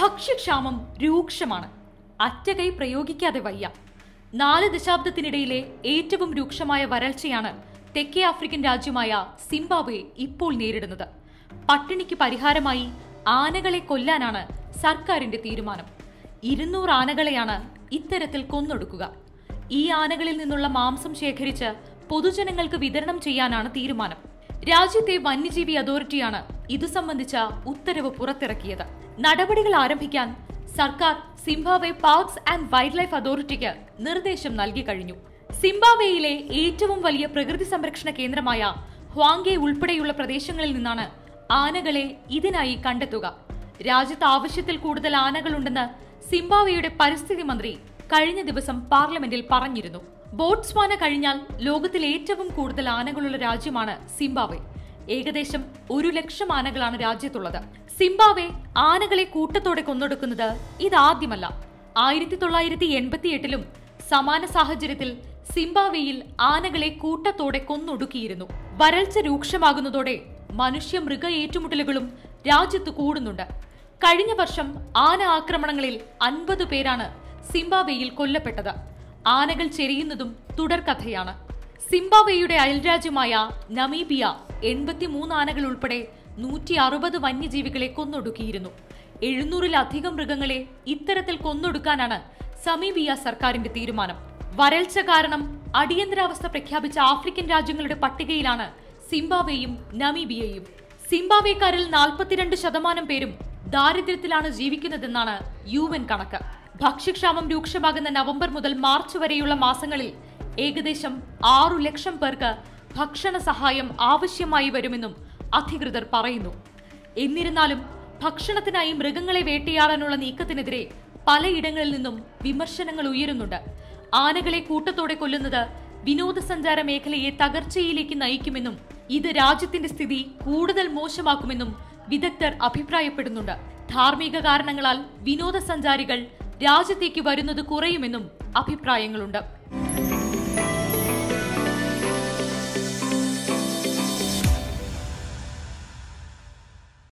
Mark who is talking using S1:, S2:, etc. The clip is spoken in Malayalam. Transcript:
S1: ഭക്ഷ്യക്ഷാമം രൂക്ഷമാണ് അറ്റകൈ പ്രയോഗിക്കാതെ വയ്യ നാല് ദശാബ്ദത്തിനിടയിലെ ഏറ്റവും രൂക്ഷമായ വരൾച്ചയാണ് തെക്കേ ആഫ്രിക്കൻ രാജ്യമായ സിംബാബ്വെ ഇപ്പോൾ നേരിടുന്നത് പട്ടിണിക്ക് പരിഹാരമായി ആനകളെ കൊല്ലാനാണ് സർക്കാരിന്റെ തീരുമാനം ഇരുന്നൂറ് ആനകളെയാണ് ഇത്തരത്തിൽ കൊന്നൊടുക്കുക ഈ ആനകളിൽ നിന്നുള്ള മാംസം ശേഖരിച്ച് പൊതുജനങ്ങൾക്ക് വിതരണം ചെയ്യാനാണ് തീരുമാനം രാജ്യത്തെ വന്യജീവി അതോറിറ്റിയാണ് ഇതു സംബന്ധിച്ച ഉത്തരവ് പുറത്തിറക്കിയത് നടപടികൾ ആരംഭിക്കാൻ സർക്കാർ Zimbabwe parks and wildlife അതോറിറ്റിക്ക് നിർദ്ദേശം നൽകി കഴിഞ്ഞു സിംബാബ്വേയിലെ ഏറ്റവും വലിയ പ്രകൃതി സംരക്ഷണ കേന്ദ്രമായ ഹ്വാങ്കെ ഉൾപ്പെടെയുള്ള പ്രദേശങ്ങളിൽ നിന്നാണ് ആനകളെ ഇതിനായി കണ്ടെത്തുക രാജ്യത്ത് ആവശ്യത്തിൽ കൂടുതൽ ആനകളുണ്ടെന്ന് സിംബാബ്വേയുടെ പരിസ്ഥിതി മന്ത്രി കഴിഞ്ഞ ദിവസം പാർലമെന്റിൽ പറഞ്ഞിരുന്നു ബോട്സ്വാന കഴിഞ്ഞാൽ ലോകത്തിൽ ഏറ്റവും കൂടുതൽ ആനകളുള്ള രാജ്യമാണ് സിംബാബ്വെ ഏകദേശം ഒരു ലക്ഷം ആനകളാണ് രാജ്യത്തുള്ളത് സിംബാബ്വെ ആനകളെ കൂട്ടത്തോടെ കൊന്നൊടുക്കുന്നത് ഇതാദ്യമല്ല ആയിരത്തി തൊള്ളായിരത്തി എൺപത്തി എട്ടിലും സമാന സാഹചര്യത്തിൽ സിംബാബ്വേയിൽ ആനകളെ കൂട്ടത്തോടെ കൊന്നൊടുക്കിയിരുന്നു വരൾച്ച രൂക്ഷമാകുന്നതോടെ മനുഷ്യ മൃഗ ഏറ്റുമുട്ടലുകളും രാജ്യത്ത് കൂടുന്നുണ്ട് കഴിഞ്ഞ വർഷം ആന ആക്രമണങ്ങളിൽ അൻപത് പേരാണ് സിംബാബ്വേയിൽ കൊല്ലപ്പെട്ടത് ആനകൾ ചെരിയുന്നതും തുടർക്കഥയാണ് സിംബാബ്വേയുടെ അയൽരാജ്യമായ നമീബിയ എൺപത്തിമൂന്ന് ആനകൾ ഉൾപ്പെടെ നൂറ്റി അറുപത് വന്യജീവികളെ കൊന്നൊടുക്കിയിരുന്നു എഴുന്നൂറിലധികം മൃഗങ്ങളെ ഇത്തരത്തിൽ കൊന്നൊടുക്കാനാണ് സമീബിയ സർക്കാരിന്റെ തീരുമാനം വരൾച്ച കാരണം അടിയന്തരാവസ്ഥ പ്രഖ്യാപിച്ച ആഫ്രിക്കൻ രാജ്യങ്ങളുടെ പട്ടികയിലാണ് സിംബാബ്വേയും നമീബിയയും സിംബാബ്വേക്കാരിൽ നാൽപ്പത്തിരണ്ട് ശതമാനം പേരും ദാരിദ്ര്യത്തിലാണ് ജീവിക്കുന്നതെന്നാണ് യു എൻ കണക്ക് ഭക്ഷ്യക്ഷാമം രൂക്ഷമാകുന്ന നവംബർ മുതൽ മാർച്ച് വരെയുള്ള മാസങ്ങളിൽ ഏകദേശം ആറു ലക്ഷം പേർക്ക് ഭക്ഷണ സഹായം ആവശ്യമായി വരുമെന്നും അധികൃതർ പറയുന്നു എന്നിരുന്നാലും ഭക്ഷണത്തിനായി മൃഗങ്ങളെ വേട്ടയാടാനുള്ള നീക്കത്തിനെതിരെ പലയിടങ്ങളിൽ നിന്നും വിമർശനങ്ങൾ ഉയരുന്നുണ്ട് ആനകളെ കൂട്ടത്തോടെ കൊല്ലുന്നത് വിനോദസഞ്ചാര മേഖലയെ തകർച്ചയിലേക്ക് നയിക്കുമെന്നും ഇത് രാജ്യത്തിന്റെ സ്ഥിതി കൂടുതൽ മോശമാക്കുമെന്നും വിദഗ്ധർ അഭിപ്രായപ്പെടുന്നുണ്ട് ധാർമ്മിക കാരണങ്ങളാൽ വിനോദസഞ്ചാരികൾ രാജ്യത്തേക്ക് വരുന്നത് കുറയുമെന്നും അഭിപ്രായങ്ങളുണ്ട്